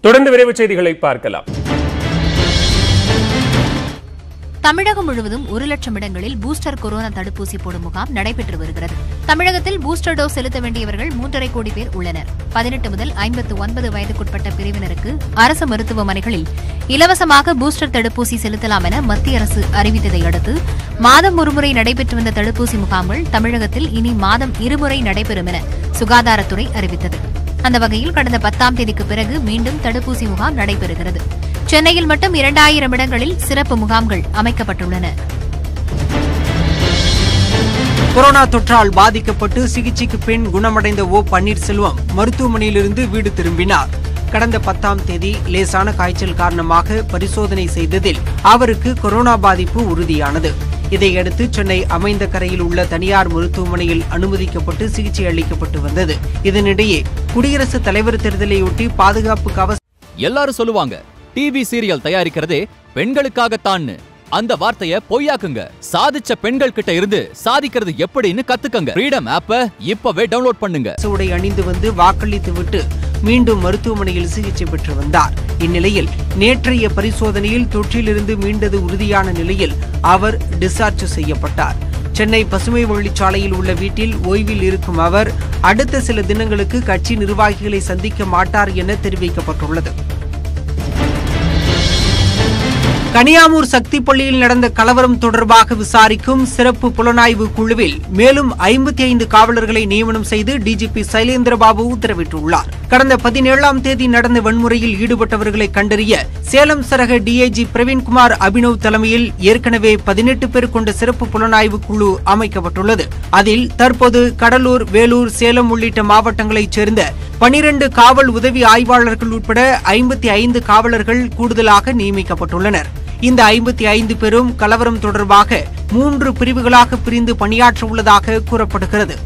தொடர்ந்து விரைவு செய்திகளை பார்க்கலாம் தமிழகம் முழுவதும் ஒரு லட்சம் இடங்களில் பூஸ்டர் கொரோனா தடுப்பூசி போடும் முகாம் நடைபெற்று வருகிறது தமிழகத்தில் பூஸ்டர் டோஸ் செலுத்த வேண்டியவர்கள் மூன்றரை கோடி பேர் உள்ளனர் பதினெட்டு முதல் ஐம்பத்து ஒன்பது வயதுக்குட்பட்ட பிரிவினருக்கு அரசு மருத்துவமனைகளில் இலவசமாக பூஸ்டர் தடுப்பூசி செலுத்தலாம் என மத்திய அரசு அறிவித்ததை அடுத்து மாதம் ஒருமுறை நடைபெற்று வந்த தடுப்பூசி முகாம்கள் தமிழகத்தில் இனி மாதம் இருமுறை நடைபெறும் என சுகாதாரத்துறை அறிவித்தது அந்த வகையில் கடந்த பத்தாம் தேதிக்கு பிறகு மீண்டும் தடுப்பூசி முகாம் நடைபெறுகிறது சென்னையில் மட்டும் இரண்டாயிரம் இடங்களில் சிறப்பு முகாம்கள் அமைக்கப்பட்டுள்ளன கொரோனா தொற்றால் பாதிக்கப்பட்டு சிகிச்சைக்கு பின் குணமடைந்த ஓ பன்னீர்செல்வம் மருத்துவமனையிலிருந்து வீடு திரும்பினார் கடந்த பத்தாம் தேதி லேசான காய்ச்சல் காரணமாக பரிசோதனை செய்ததில் அவருக்கு கொரோனா பாதிப்பு உறுதியானது இதையடுத்து சென்னை அமைந்த கரையில் உள்ள தனியார் மருத்துவமனையில் அனுமதிக்கப்பட்டு சிகிச்சை அளிக்கப்பட்டு வந்தது இதனிடையே குடியரசுத் தலைவர் தேர்தலையொட்டி பாதுகாப்பு கவச எல்லாரும் சொல்லுவாங்க டிவி சீரியல் தயாரிக்கிறதே பெண்களுக்காகத்தான்னு அந்த வார்த்தைய பொய்யாக்குங்க சாதிச்ச பெண்கள் கிட்ட இருந்து சாதிக்கிறது எப்படின்னு கத்துக்கங்க ஃப்ரீடம் ஆப்ப இப்பவே டவுன்லோட் பண்ணுங்க உடை அணிந்து வந்து வாக்களித்துவிட்டு மீண்டும் மருத்துவமனையில் சிகிச்சை பெற்று வந்தார் இந்நிலையில் நேற்றைய பரிசோதனையில் தொற்றிலிருந்து மீண்டது உறுதியான நிலையில் அவர் டிஸ்சார்ஜ் செய்யப்பட்டார் சென்னை பசுமை வழிச்சாலையில் உள்ள வீட்டில் ஓய்வில் இருக்கும் அவர் அடுத்த சில தினங்களுக்கு கட்சி நிர்வாகிகளை சந்திக்க மாட்டார் என தெரிவிக்கப்பட்டுள்ளது கனியாமூர் சக்தி பள்ளியில் நடந்த கலவரம் தொடர்பாக விசாரிக்கும் சிறப்பு புலனாய்வு குழுவில் மேலும் ஐம்பத்தி ஐந்து காவலர்களை நியமனம் செய்து டிஜிபி சைலேந்திரபாபு உத்தரவிட்டுள்ளார் கடந்த பதினேழாம் தேதி நடந்த வன்முறையில் ஈடுபட்டவர்களை கண்டறிய சேலம் சரக டிஐஜி பிரவீன்குமார் அபினவ் தலைமையில் ஏற்கனவே பதினெட்டு பேர் கொண்ட சிறப்பு புலனாய்வு குழு அமைக்கப்பட்டுள்ளது அதில் தற்போது கடலூர் வேலூர் சேலம் உள்ளிட்ட மாவட்டங்களைச் சேர்ந்த பனிரண்டு காவல் உதவி ஆய்வாளர்கள் உட்பட ஐம்பத்தி ஐந்து காவலர்கள் கூடுதலாக நியமிக்கப்பட்டுள்ளனர் இந்த ஐம்பத்தி ஐந்து பேரும் கலவரம் தொடர்பாக மூன்று பிரிவுகளாக பிரிந்து பணியாற்ற உள்ளதாக கூறப்படுகிறது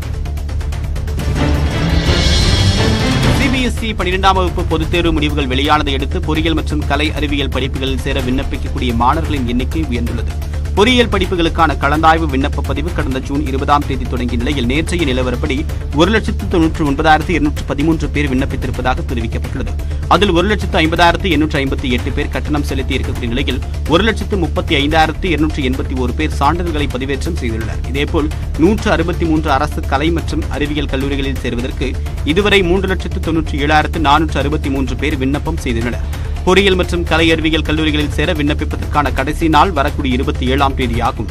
சிபிஎஸ்இ பன்னிரெண்டாம் வகுப்பு பொதுத் தேர்வு முடிவுகள் வெளியானதை அடுத்து பொறியியல் மற்றும் கலை அறிவியல் படிப்புகளில் சேர விண்ணப்பிக்கக்கூடிய மாணவர்களின் எண்ணிக்கை உயர்ந்துள்ளது பொறியியல் படிப்புகளுக்கான கலந்தாய்வு விண்ணப்ப பதிவு கடந்த ஜூன் இருபதாம் தேதி தொடங்கிய நிலையில் நேற்றைய நிலவரப்படி ஒரு லட்சத்து தொன்னூற்று ஒன்பதாயிரத்து இருநூற்று பதிமூன்று பேர் விண்ணப்பித்திருப்பதாக தெரிவிக்கப்பட்டுள்ளது அதில் ஒரு லட்சத்து ஐம்பதாயிரத்து எண்ணூற்று ஐம்பத்தி எட்டு பேர் கட்டணம் செலுத்தி இருக்கக்கூடிய நிலையில் ஒரு லட்சத்து முப்பத்தி ஐந்தாயிரத்து இருநூற்று எண்பத்தி ஒரு பேர் சான்றிதழ்களை பதிவேற்றம் செய்துள்ளனர் இதேபோல் நூற்று அறுபத்தி மூன்று அரசு கலை மற்றும் அறிவியல் கல்லூரிகளில் சேர்வதற்கு இதுவரை மூன்று லட்சத்து தொன்னூற்றி ஏழாயிரத்து நானூற்று அறுபத்தி மூன்று பேர் விண்ணப்பம் செய்துள்ளனர் பொறியியல் மற்றும் கலை அறிவியல் கல்லூரிகளில் சேர விண்ணப்பிப்பதற்கான கடைசி நாள் வரக்கூடிய இருபத்தி ஏழாம் தேதியாகும்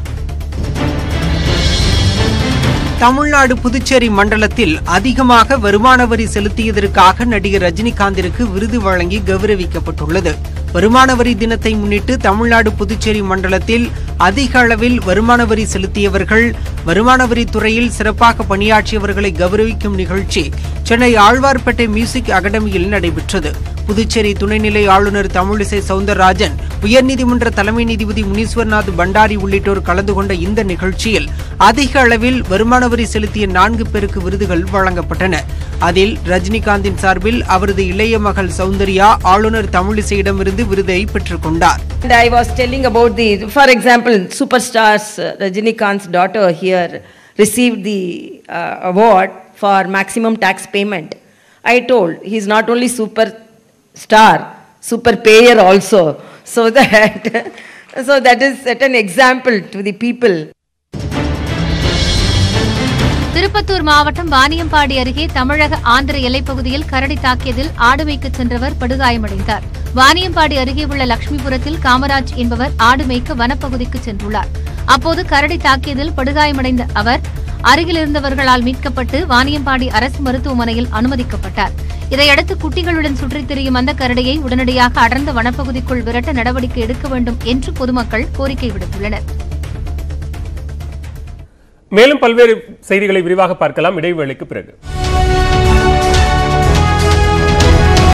தமிழ்நாடு புதுச்சேரி மண்டலத்தில் அதிகமாக வருமான வரி செலுத்தியதற்காக நடிகர் ரஜினிகாந்திற்கு விருது வழங்கி கௌரவிக்கப்பட்டுள்ளது வருமான வரி தினத்தை முன்னிட்டு தமிழ்நாடு புதுச்சேரி மண்டலத்தில் அதிக அளவில் வருமான வரி செலுத்தியவர்கள் வருமான வரி துறையில் சிறப்பாக பணியாற்றியவர்களை கௌரவிக்கும் நிகழ்ச்சி சென்னை ஆழ்வார்பேட்டை மியூசிக் அகாடமியில் நடைபெற்றது புதுச்சேரி துணைநிலை ஆளுநர் தமிழிசை சவுந்தரராஜன் உயர்நீதிமன்ற தலைமை நீதிபதி முனீஸ்வர்நாத் பண்டாரி உள்ளிட்டோர் கலந்து கொண்ட இந்த நிகழ்ச்சியில் அதிக அளவில் வருமான வரி செலுத்திய நான்கு பேருக்கு விருதுகள் வழங்கப்பட்டன அதில் ரஜினிகாந்தின் சார்பில் அவரது இளைய மகள் சௌந்தர்யா ஆளுநர் தமிழிசையிடமிருந்து விருதை பெற்றுக் கொண்டார் And I was telling about the, for example, superstars uh, Rajinikanth's daughter here received the uh, award for maximum tax payment. I told he's not only superstar, super payer also. So that, so that is set an example to the people. Tirupattur மாவட்டம் வாணியம்பாடி அருகே தமிழக ஆந்திர எல்லைப்பகுதியில் கரடி தாக்கியதில் ஆடு மேய்க்க சென்றவர் படுகாயமடைந்தார் வாணியம்பாடி அருகே உள்ள லட்சுமிபுரத்தில் காமராஜ் என்பவர் ஆடு மேய்க்க வனப்பகுதிக்கு சென்றுள்ளார் அப்போது கரடி தாக்கியதில் படுகாயமடைந்த அவர் அருகில் இருந்தவர்களால் மீட்கப்பட்டு வாணியம்பாடி அரசு மருத்துவமனையில் அனுமதிக்கப்பட்டார் இதையடுத்து குட்டிகளுடன் சுற்றித் திரியும் அந்த கரடியை உடனடியாக அடர்ந்த வனப்பகுதிக்குள் விரட்ட நடவடிக்கை எடுக்க வேண்டும் என்று பொதுமக்கள் கோரிக்கை விடுத்துள்ளனர் மேலும் பல்வேறு செய்திகளை விரிவாக பார்க்கலாம் இடைவேளைக்கு பிறகு